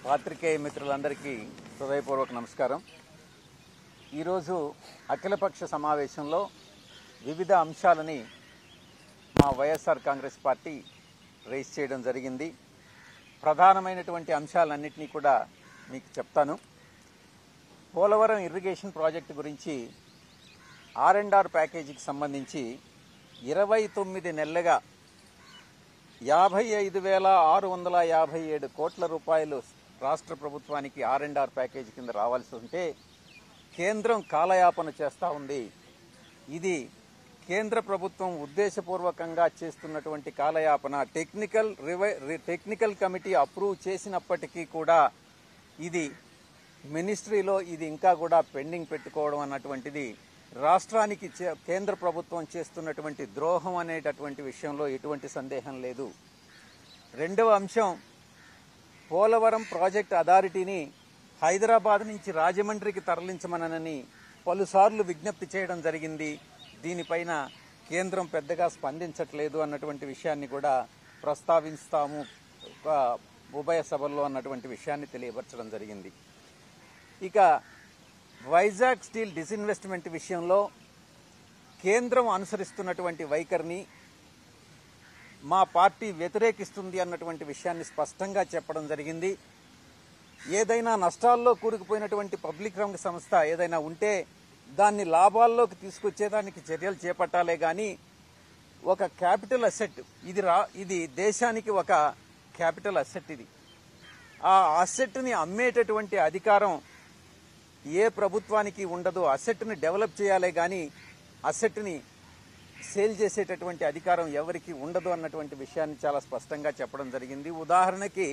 పాత్రికేయ మిత్రులందరికీ హృదయపూర్వక నమస్కారం ఈరోజు అఖిలపక్ష సమావేశంలో వివిధ అంశాలని మా వైఎస్ఆర్ కాంగ్రెస్ పార్టీ రైజ్ చేయడం జరిగింది ప్రధానమైనటువంటి అంశాలన్నింటినీ కూడా మీకు చెప్తాను పోలవరం ఇరిగేషన్ ప్రాజెక్టు గురించి ఆర్ అండ్ ఆర్ ప్యాకేజీకి సంబంధించి ఇరవై తొమ్మిది నెలలుగా యాభై ఐదు వేల ఆరు వందల యాభై ఏడు కోట్ల రూపాయలు రాష్ట్ర ప్రభుత్వానికి ఆర్ అండ్ ఆర్ ప్యాకేజీ కింద రావాల్సి ఉంటే కేంద్రం కాలయాపన చేస్తూ ఉంది ఇది కేంద్ర ప్రభుత్వం ఉద్దేశపూర్వకంగా చేస్తున్నటువంటి కాలయాపన టెక్నికల్ రివై రి- టెక్నికల్ కమిటీ అప్రూవ్ చేసినప్పటికీ కూడా ఇది మినిస్ట్రీలో ఇది ఇంకా కూడా పెండింగ్ పెట్టుకోవడం అన్నటువంటిది రాష్ట్రానికి చే- కేంద్ర ప్రభుత్వం చేస్తున్నటువంటి ద్రోహం అనేటటువంటి విషయంలో ఎటువంటి సందేహం లేదు రెండవ అంశం పోలవరం ప్రాజెక్ట్ అథారిటీని హైదరాబాద్ నుంచి రాజమండ్రికి తరలించమనని పలుసార్లు విజ్ఞప్తి చేయడం జరిగింది దీనిపైన కేంద్రం పెద్దగా స్పందించట్లేదు అన్నటువంటి విషయాన్ని కూడా ప్రస్తావిస్తాము ఒక ఉభయ సభల్లో అన్నటువంటి విషయాన్ని తెలియపరచడం జరిగింది ఇక వైజాగ్ స్టీల్ డిస్ఇన్వెస్ట్మెంట్ విషయంలో కేంద్రం అనుసరిస్తున్నటువంటి వైఖరిని మా పార్టీ వ్యతిరేకిస్తుంది అన్నటువంటి విషయాన్ని స్పష్టంగా చెప్పడం జరిగింది ఏదైనా నష్టాల్లో కూరుకుపోయినటువంటి పబ్లిక్ రంగ సంస్థ ఏదైనా ఉంటే దాన్ని లాభాల్లోకి తీసుకొచ్చేదానికి చర్యలు చేపట్టాలే కానీ ఒక క్యాపిటల్ అసెట్ ఇది రా ఇది దేశానికి ఒక క్యాపిటల్ అసెట్ ఇది ఆ అసెట్ని అమ్మేటటువంటి అధికారం ఏ ప్రభుత్వానికి ఉండదు అసెట్ని డెవలప్ చేయాలే కానీ అసెట్ని సేల్ చేసేటటువంటి అధికారం ఎవరికి ఉండదు అన్నటువంటి విషయాన్ని చాలా స్పష్టంగా చెప్పడం జరిగింది ఉదాహరణకి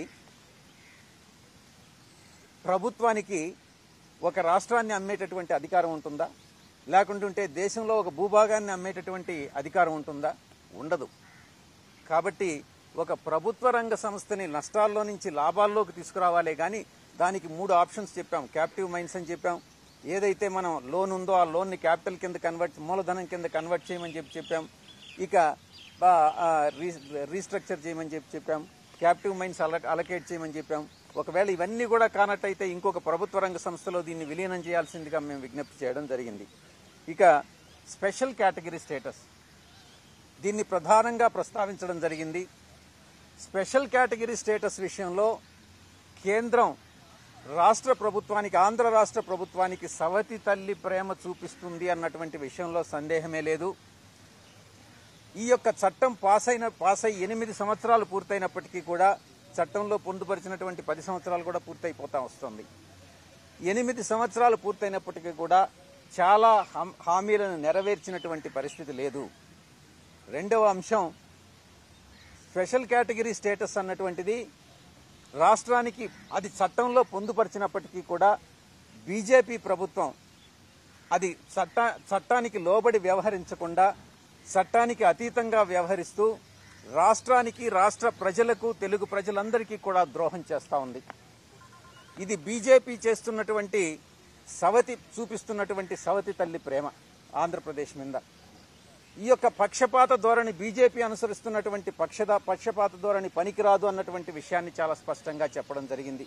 ప్రభుత్వానికి ఒక రాష్ట్రాన్ని అమ్మేటటువంటి అధికారం ఉంటుందా లేకుంటుంటే దేశంలో ఒక భూభాగాన్ని అమ్మేటటువంటి అధికారం ఉంటుందా ఉండదు కాబట్టి ఒక ప్రభుత్వ రంగ సంస్థని నష్టాల్లో నుంచి లాభాల్లోకి తీసుకురావాలే కానీ దానికి మూడు ఆప్షన్స్ చెప్పాం క్యాప్టివ్ మైన్స్ అని చెప్పాం ఏదైతే మనం లోన్ ఉందో ఆ లోన్ని క్యాపిటల్ కింద కన్వర్ట్ మూలధనం కింద కన్వర్ట్ చేయమని చెప్పి చెప్పాం ఇక బా- ఆ, రీ- రీస్ట్రక్చర్ చేయమని చెప్పి చెప్పాం క్యాప్టివ్ మైన్స్ అల అలకేట్ చేయమని చెప్పాం ఒకవేళ ఇవన్నీ కూడా కానట్టయితే ఇంకొక ప్రభుత్వ రంగ సంస్థలో దీన్ని విలీనం చేయాల్సిందిగా మేము విజ్ఞప్తి చేయడం జరిగింది ఇక స్పెషల్ కేటగిరీ స్టేటస్ దీన్ని ప్రధానంగా ప్రస్తావించడం జరిగింది స్పెషల్ కేటగిరీ స్టేటస్ విషయంలో కేంద్రం రాష్ట్ర ప్రభుత్వానికి ఆంధ్ర రాష్ట్ర ప్రభుత్వానికి సవతి తల్లి ప్రేమ చూపిస్తుంది అన్నటువంటి విషయంలో సందేహమే లేదు ఈ యొక్క చట్టం పాస్ అయిన పాస్ అయి ఎనిమిది సంవత్సరాలు పూర్తయినప్పటికీ కూడా చట్టంలో పొందుపరిచినటువంటి పది సంవత్సరాలు కూడా పూర్తయిపోతా వస్తుంది ఎనిమిది సంవత్సరాలు పూర్తయినప్పటికీ కూడా చాలా హామ్- హామీలను నెరవేర్చినటువంటి పరిస్థితి లేదు రెండవ అంశం స్పెషల్ కేటగిరీ స్టేటస్ అన్నటువంటిది రాష్ట్రానికి అది చట్టంలో పొందుపరిచినప్పటికీ కూడా బీజేపీ ప్రభుత్వం అది చట్ట చట్టానికి లోబడి వ్యవహరించకుండా చట్టానికి అతీతంగా వ్యవహరిస్తూ రాష్ట్రానికి రాష్ట్ర ప్రజలకు తెలుగు ప్రజలందరికీ కూడా ద్రోహం చేస్తూ ఉంది ఇది బీజేపీ చేస్తున్నటువంటి సవతి చూపిస్తున్నటువంటి సవతి తల్లి ప్రేమ ఆంధ్రప్రదేశ్ మీద ఈ యొక్క పక్షపాత ధోరణి బీజేపీ అనుసరిస్తున్నటువంటి పక్షద పక్షపాత ధోరణి పనికిరాదు అన్నటువంటి విషయాన్ని చాలా స్పష్టంగా చెప్పడం జరిగింది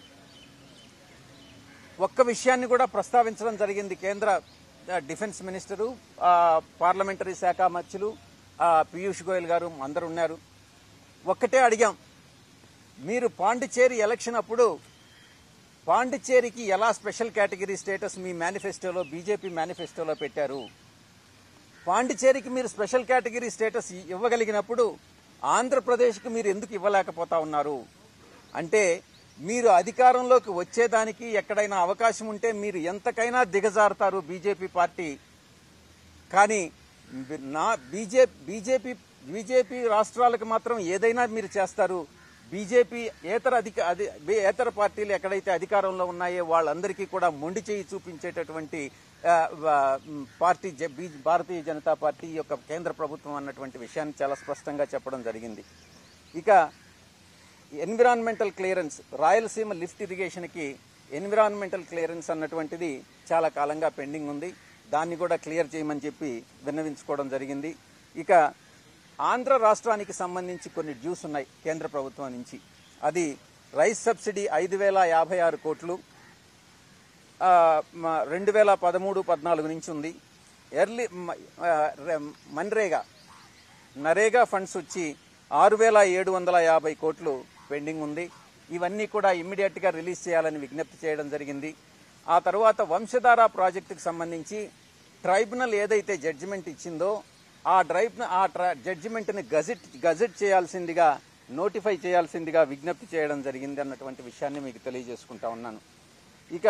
ఒక్క విషయాన్ని కూడా ప్రస్తావించడం జరిగింది కేంద్ర ఆ, డిఫెన్స్ మినిస్టరు ఆ, పార్లమెంటరీ శాఖ మంత్రులు ఆ, పీయూష్ గోయల్ గారు అందరు ఉన్నారు ఒక్కటే అడిగాం మీరు పాండిచేరి ఎలక్షన్ అప్పుడు పాండిచేరికి ఎలా స్పెషల్ కేటగిరీ స్టేటస్ మీ మేనిఫెస్టోలో బీజేపీ మేనిఫెస్టోలో పెట్టారు పాండిచేరికి మీరు స్పెషల్ కేటగిరీ స్టేటస్ ఇ- ఇవ్వగలిగినప్పుడు ఆంధ్రప్రదేశ్కి మీరు ఎందుకు ఇవ్వలేకపోతా ఉన్నారు అంటే మీరు అధికారంలోకి వచ్చేదానికి ఎక్కడైనా అవకాశం ఉంటే మీరు ఎంతకైనా దిగజారుతారు బీజేపీ పార్టీ కానీ నా బీజేపీ బీజేపీ బీజేపీ రాష్ట్రాలకు మాత్రం ఏదైనా మీరు చేస్తారు బీజేపీ ఏతర అధిక అధి ఏతర పార్టీలు ఎక్కడైతే అధికారంలో ఉన్నాయో వాళ్ళందరికీ కూడా మొండి చేయి చూపించేటటువంటి ఆ, ఆ, మ్, పార్టీ జ- బీ- భారతీయ జనతా పార్టీ ఈ యొక్క కేంద్ర ప్రభుత్వం అన్నటువంటి విషయాన్ని చాలా స్పష్టంగా చెప్పడం జరిగింది ఇక ఎన్విరాన్మెంటల్ క్లియరెన్స్ రాయలసీమ లిఫ్ట్ ఇరిగేషన్కి ఎన్విరాన్మెంటల్ క్లియరెన్స్ అన్నటువంటిది చాలా కాలంగా పెండింగ్ ఉంది దాన్ని కూడా క్లియర్ చేయమని చెప్పి విన్నవించుకోవడం జరిగింది ఇక ఆంధ్ర రాష్ట్రానికి సంబంధించి కొన్ని డ్యూస్ ఉన్నాయి కేంద్ర ప్రభుత్వం నుంచి అది రైస్ సబ్సిడీ ఐదు వేల యాభై ఆరు కోట్లు ఆ, మ- రెండు వేల పదమూడు పద్నాలుగు నుంచి ఉంది ఎర్లీ మ- ఆ, రె- మన్రేగా నరేగా ఫండ్స్ వచ్చి ఆరు వేల ఏడు వందల యాభై కోట్లు పెండింగ్ ఉంది ఇవన్నీ కూడా ఇమ్మీడియట్గా రిలీజ్ చేయాలని విజ్ఞప్తి చేయడం జరిగింది ఆ తర్వాత వంశధార ప్రాజెక్టుకు సంబంధించి ట్రైబ్యునల్ ఏదైతే జడ్జిమెంట్ ఇచ్చిందో ఆ ట్రైబ్ ఆ ట్ర- జడ్జిమెంట్ని గజెట్ గజెట్ చేయాల్సిందిగా నోటిఫై చేయాల్సిందిగా విజ్ఞప్తి చేయడం జరిగింది అన్నటువంటి విషయాన్ని మీకు తెలియజేసుకుంటా ఉన్నాను ఇక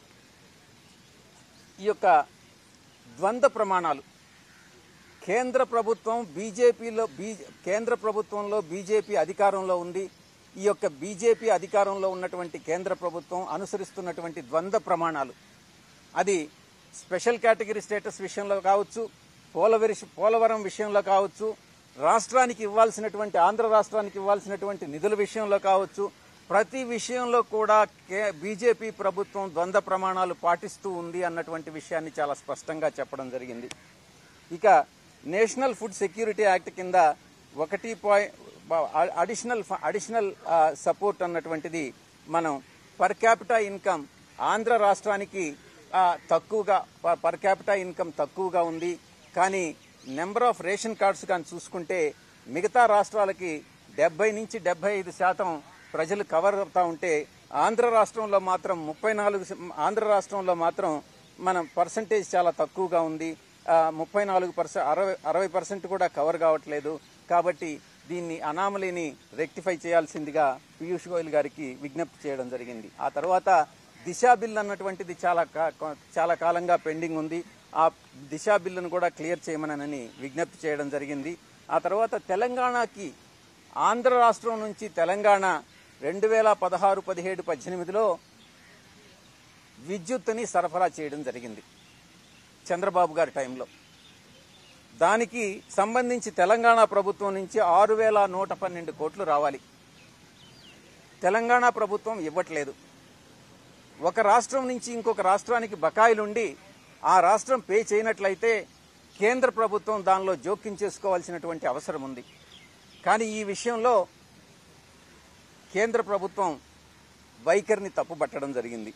ఈ యొక్క ద్వంద్వ ప్రమాణాలు కేంద్ర ప్రభుత్వం బీజేపీలో బీ కేంద్ర ప్రభుత్వంలో బీజేపీ అధికారంలో ఉంది ఈ యొక్క బీజేపీ అధికారంలో ఉన్నటువంటి కేంద్ర ప్రభుత్వం అనుసరిస్తున్నటువంటి ద్వంద్వ ప్రమాణాలు అది స్పెషల్ కేటగిరీ స్టేటస్ విషయంలో కావచ్చు పోలవరి పోలవరం విషయంలో కావచ్చు రాష్ట్రానికి ఇవ్వాల్సినటువంటి ఆంధ్ర రాష్ట్రానికి ఇవ్వాల్సినటువంటి నిధుల విషయంలో కావచ్చు ప్రతి విషయంలో కూడా కే బీజేపీ ప్రభుత్వం ద్వంద్వ ప్రమాణాలు పాటిస్తూ ఉంది అన్నటువంటి విషయాన్ని చాలా స్పష్టంగా చెప్పడం జరిగింది ఇక నేషనల్ ఫుడ్ సెక్యూరిటీ యాక్ట్ కింద ఒకటి పాయింట్ అడిషనల్ ఫ- అడిషనల్ ఆ, సపోర్ట్ అన్నటువంటిది మనం పర్ క్యాపిటా ఇన్కమ్ ఆంధ్ర రాష్ట్రానికి ఆ, తక్కువగా ప- పర్ క్యాపిటా ఇన్కమ్ తక్కువగా ఉంది కానీ నెంబర్ ఆఫ్ రేషన్ కార్డ్స్ కానీ చూసుకుంటే మిగతా రాష్ట్రాలకి డెబ్బై నుంచి డెబ్బై ఐదు శాతం ప్రజలు కవర్ అవుతా ఉంటే ఆంధ్ర రాష్ట్రంలో మాత్రం ముప్పై నాలుగు ఆంధ్ర రాష్ట్రంలో మాత్రం మన పర్సంటేజ్ చాలా తక్కువగా ఉంది ముప్పై నాలుగు పర్సెంట్ అరవై అరవై పర్సెంట్ కూడా కవర్ కావట్లేదు కాబట్టి దీన్ని అనామలీని రెక్టిఫై చేయాల్సిందిగా పీయూష్ గోయల్ గారికి విజ్ఞప్తి చేయడం జరిగింది ఆ తర్వాత దిశా బిల్ అన్నటువంటిది చాలా కా- కా- చాలా కాలంగా పెండింగ్ ఉంది ఆ దిశా బిల్లును కూడా క్లియర్ చేయమనని విజ్ఞప్తి చేయడం జరిగింది ఆ తర్వాత తెలంగాణకి ఆంధ్ర రాష్ట్రం నుంచి తెలంగాణ రెండు వేల పదహారు పదిహేడు పద్దెనిమిదిలో విద్యుత్తుని సరఫరా చేయడం జరిగింది చంద్రబాబు గారి టైంలో దానికి సంబంధించి తెలంగాణ ప్రభుత్వం నుంచి ఆరు వేల నూట పన్నెండు కోట్లు రావాలి తెలంగాణ ప్రభుత్వం ఇవ్వట్లేదు ఒక రాష్ట్రం నుంచి ఇంకొక రాష్ట్రానికి బకాయిలుండి ఆ రాష్ట్రం పే చేయనట్లయితే కేంద్ర ప్రభుత్వం దానిలో జోక్యం చేసుకోవాల్సినటువంటి అవసరం ఉంది కానీ ఈ విషయంలో కేంద్ర ప్రభుత్వం వైఖరిని తప్పుపట్టడం జరిగింది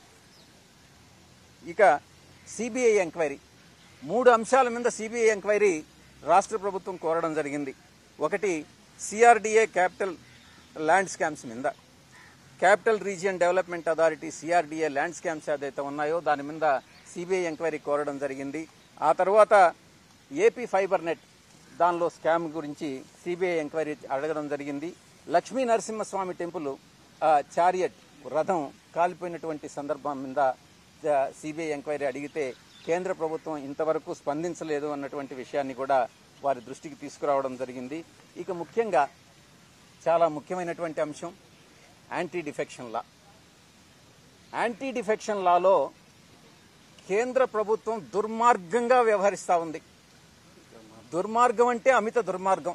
ఇక సిబిఐ ఎంక్వైరీ మూడు అంశాల మీద సిబిఐ ఎంక్వైరీ రాష్ట్ర ప్రభుత్వం కోరడం జరిగింది ఒకటి సిఆర్డిఏ క్యాపిటల్ ల్యాండ్ స్కామ్స్ మీద capital region development authority CRDA land scams ఏదైతే ఉన్నాయో దాని మీద సిబిఐ ఎంక్వైరీ కోరడం జరిగింది ఆ తర్వాత ఏపీ ఫైబర్ నెట్ దానిలో స్కామ్ గురించి సిబిఐ ఎంక్వైరీ అడగడం జరిగింది లక్ష్మీ నరసింహస్వామి టెంపుల్ ఆ, చారియట్ రథం కాలిపోయినటువంటి సందర్భం మీద సిబిఐ ఎంక్వైరీ అడిగితే కేంద్ర ప్రభుత్వం ఇంతవరకు స్పందించలేదు అన్నటువంటి విషయాన్ని కూడా వారి దృష్టికి తీసుకురావడం జరిగింది ఇక ముఖ్యంగా చాలా ముఖ్యమైనటువంటి అంశం anti defection law anti defection లాలో కేంద్ర ప్రభుత్వం దుర్మార్గంగా వ్యవహరిస్తూ ఉంది దుర్మార్గం అంటే అమిత దుర్మార్గం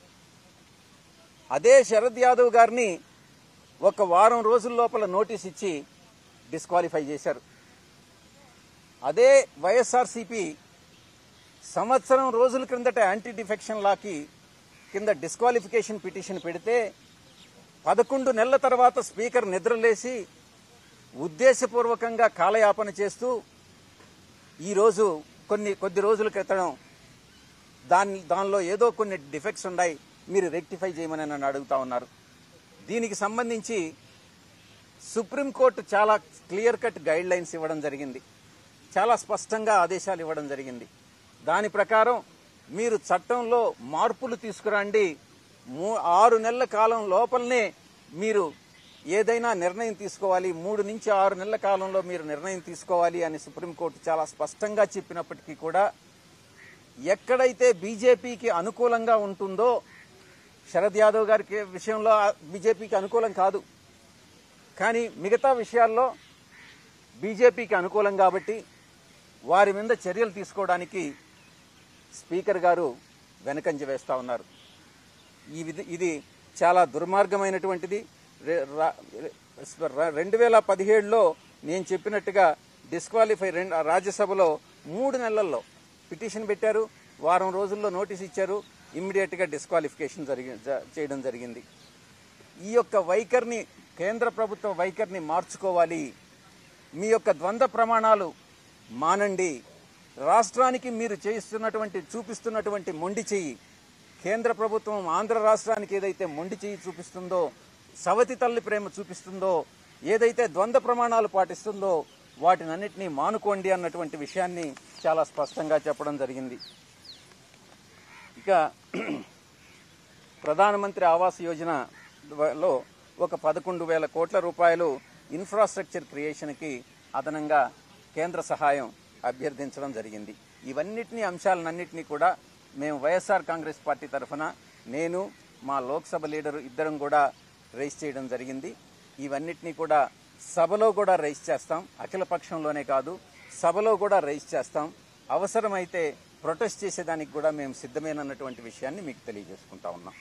అదే శరద్ యాదవ్ గారిని ఒక వారం రోజుల లోపల నోటీస్ ఇచ్చి డిస్క్వాలిఫై చేశారు అదే వైఎస్ఆర్సీపీ సంవత్సరం రోజుల క్రిందట యాంటీ డిఫెక్షన్ లాకి కింద డిస్క్వాలిఫికేషన్ పిటిషన్ పెడితే పదకొండు నెలల తర్వాత స్పీకర్ నిద్రలేసి ఉద్దేశపూర్వకంగా కాలయాపన చేస్తూ ఈరోజు కొన్ని కొద్ది రోజుల క్రితం దాని దానిలో ఏదో కొన్ని డిఫెక్ట్స్ ఉన్నాయి మీరు రెక్టిఫై చేయమని నన్ను అడుగుతా ఉన్నారు దీనికి సంబంధించి సుప్రీంకోర్టు చాలా క్లియర్ కట్ గైడ్ లైన్స్ ఇవ్వడం జరిగింది చాలా స్పష్టంగా ఆదేశాలు ఇవ్వడం జరిగింది దాని ప్రకారం మీరు చట్టంలో మార్పులు తీసుకురండి మూ ఆరు నెలల కాలం లోపలనే మీరు ఏదైనా నిర్ణయం తీసుకోవాలి మూడు నుంచి ఆరు నెలల కాలంలో మీరు నిర్ణయం తీసుకోవాలి అని సుప్రీంకోర్టు చాలా స్పష్టంగా చెప్పినప్పటికీ కూడా ఎక్కడైతే బీజేపీకి అనుకూలంగా ఉంటుందో శరద్ యాదవ్ గారికి విషయంలో బీజేపీకి అనుకూలం కాదు కానీ మిగతా విషయాల్లో బీజేపీకి అనుకూలం కాబట్టి వారి మీద చర్యలు తీసుకోవడానికి స్పీకర్ గారు వెనకంజ వేస్తా ఉన్నారు ఈ విధి ఇది చాలా దుర్మార్గమైనటువంటిది రె- రా- రె- రెండు వేల పదిహేడులో నేను చెప్పినట్టుగా డిస్క్వాలిఫై రెండు రాజ్యసభలో మూడు నెలల్లో పిటిషన్ పెట్టారు వారం రోజుల్లో నోటీస్ ఇచ్చారు ఇమ్మీడియట్గా డిస్క్వాలిఫికేషన్ జరిగి జ- చేయడం జరిగింది ఈ యొక్క వైఖరిని కేంద్ర ప్రభుత్వ వైఖరిని మార్చుకోవాలి మీ యొక్క ద్వంద్వ ప్రమాణాలు మానండి రాష్ట్రానికి మీరు చేయిస్తున్నటువంటి చూపిస్తున్నటువంటి మొండి చెయ్యి కేంద్ర ప్రభుత్వం ఆంధ్ర రాష్ట్రానికి ఏదైతే మొండి చెయ్యి చూపిస్తుందో సవతి తల్లి ప్రేమ చూపిస్తుందో ఏదైతే ద్వంద్వ ప్రమాణాలు పాటిస్తుందో వాటినన్నిటినీ మానుకోండి అన్నటువంటి విషయాన్ని చాలా స్పష్టంగా చెప్పడం జరిగింది ఇక ప్రధానమంత్రి ఆవాస్ యోజనలో ఒక పదకొండు వేల కోట్ల రూపాయలు ఇన్ఫ్రాస్ట్రక్చర్ క్రియేషన్కి అదనంగా కేంద్ర సహాయం అభ్యర్థించడం జరిగింది ఇవన్నిటినీ అంశాలన్నింటినీ కూడా మేము వైఎస్ఆర్ కాంగ్రెస్ పార్టీ తరఫున నేను మా లోక్సభ లీడరు ఇద్దరం కూడా రైజ్ చేయడం జరిగింది ఇవన్నిటినీ కూడా సభలో కూడా రైజ్ చేస్తాం అఖిల పక్షంలోనే కాదు సభలో కూడా రైజ్ చేస్తాం అవసరమైతే ప్రొటెస్ట్ చేసేదానికి కూడా మేము సిద్ధమేనన్నటువంటి విషయాన్ని మీకు తెలియజేసుకుంటా ఉన్నాం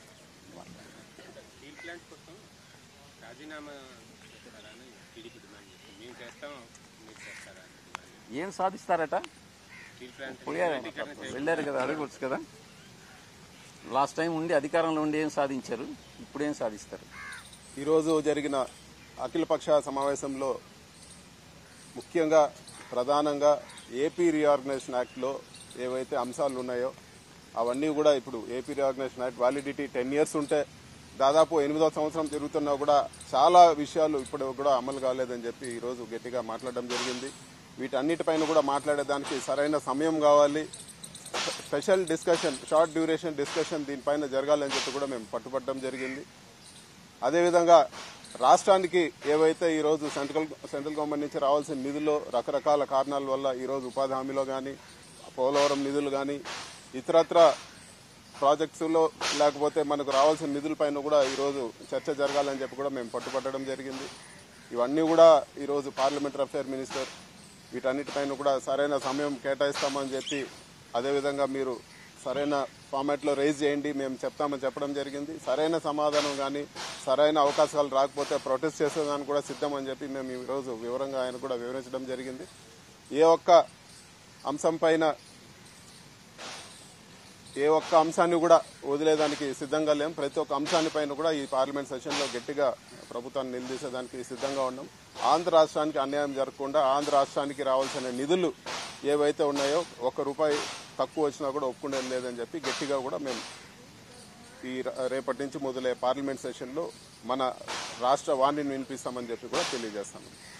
స్టీల్ ప్లాంట్ కోసం రాజీనామా చేస్తారని టీడీపీ డిమాండ్ చేస్తుంది మేము చేస్తాం మీరు చేస్తారా అని డిమాండ్ చేస్తుంది. ఏం సాధిస్తారట స్టీల్ ప్లాంట్ పోయారు వెళ్ళారు కదా అడగవచ్చు కదా లాస్ట్ టైం ఉండి అధికారంలో ఉండి ఏం సాధించారు ఇప్పుడేం సాధిస్తారు ఈరోజు జరిగిన అఖిలపక్ష సమావేశంలో ముఖ్యంగా ప్రధానంగా ఏపీ రీఆర్గనైజేషన్ యాక్ట్లో ఏవైతే అంశాలు ఉన్నాయో అవన్నీ కూడా ఇప్పుడు AP reorganisation act validity ten years ఉంటే దాదాపు ఎనిమిదో సంవత్సరం తిరుగుతున్నా కూడా చాలా విషయాలు ఇప్పుడు కూడా అమలు కాలేదని చెప్పి ఈరోజు గట్టిగా మాట్లాడడం జరిగింది వీటన్నిటిపైన కూడా మాట్లాడేదానికి సరైన సమయం కావాలి special discussion short duration discussion దీనిపైన జరగాలని చెప్పి కూడా మేము పట్టుబట్టడం జరిగింది అదేవిధంగా రాష్ట్రానికి ఏవైతే ఈరోజు సెంట్రల్ సెంట్రల్ గవర్నమెంట్ నుంచి రావాల్సిన నిధులు రకరకాల కారణాల వల్ల ఈరోజు ఉపాధి హామీలో కానీ పోలవరం నిధులు కానీ ఇతరత్ర ప్రాజెక్ట్స్లో లేకపోతే మనకు రావాల్సిన నిధులపైన కూడా ఈరోజు చర్చ జరగాలని చెప్పి కూడా మేము పట్టుపట్టడం జరిగింది ఇవన్నీ కూడా ఈరోజు పార్లమెంటరీ అఫేర్ మినిస్టర్ వీటన్నిటిపైన కూడా సరైన సమయం కేటాయిస్తామని చెప్పి అదేవిధంగా మీరు సరైన ఫార్మాట్లో రైజ్ చేయండి మేము చెప్తామని చెప్పడం జరిగింది సరైన సమాధానం కానీ సరైన అవకాశాలు రాకపోతే ప్రొటెస్ట్ చేసేదానికి కూడా సిద్ధం అని చెప్పి మేము ఈరోజు వివరంగా ఆయన కూడా వివరించడం జరిగింది ఏ ఒక్క అంశం పైన ఏ ఒక్క అంశాన్ని కూడా వదిలేదానికి సిద్ధంగా లేం ప్రతి ఒక్క అంశాన్ని పైన కూడా ఈ పార్లమెంట్ సెషన్లో గట్టిగా ప్రభుత్వాన్ని నిలదీసేదానికి సిద్ధంగా ఉన్నాం ఆంధ్ర రాష్ట్రానికి అన్యాయం జరగకుండా ఆంధ్ర రాష్ట్రానికి రావాల్సిన నిధులు ఏవైతే ఉన్నాయో ఒక్క రూపాయి తక్కువ వచ్చినా కూడా ఒప్పుకునేది లేదని చెప్పి గట్టిగా కూడా మేము ఈ ర- రేపటి నుంచి మొదలయ్యే పార్లమెంట్ సెషన్లో మన రాష్ట్ర వాణిని వినిపిస్తామని చెప్పి కూడా తెలియజేస్తాము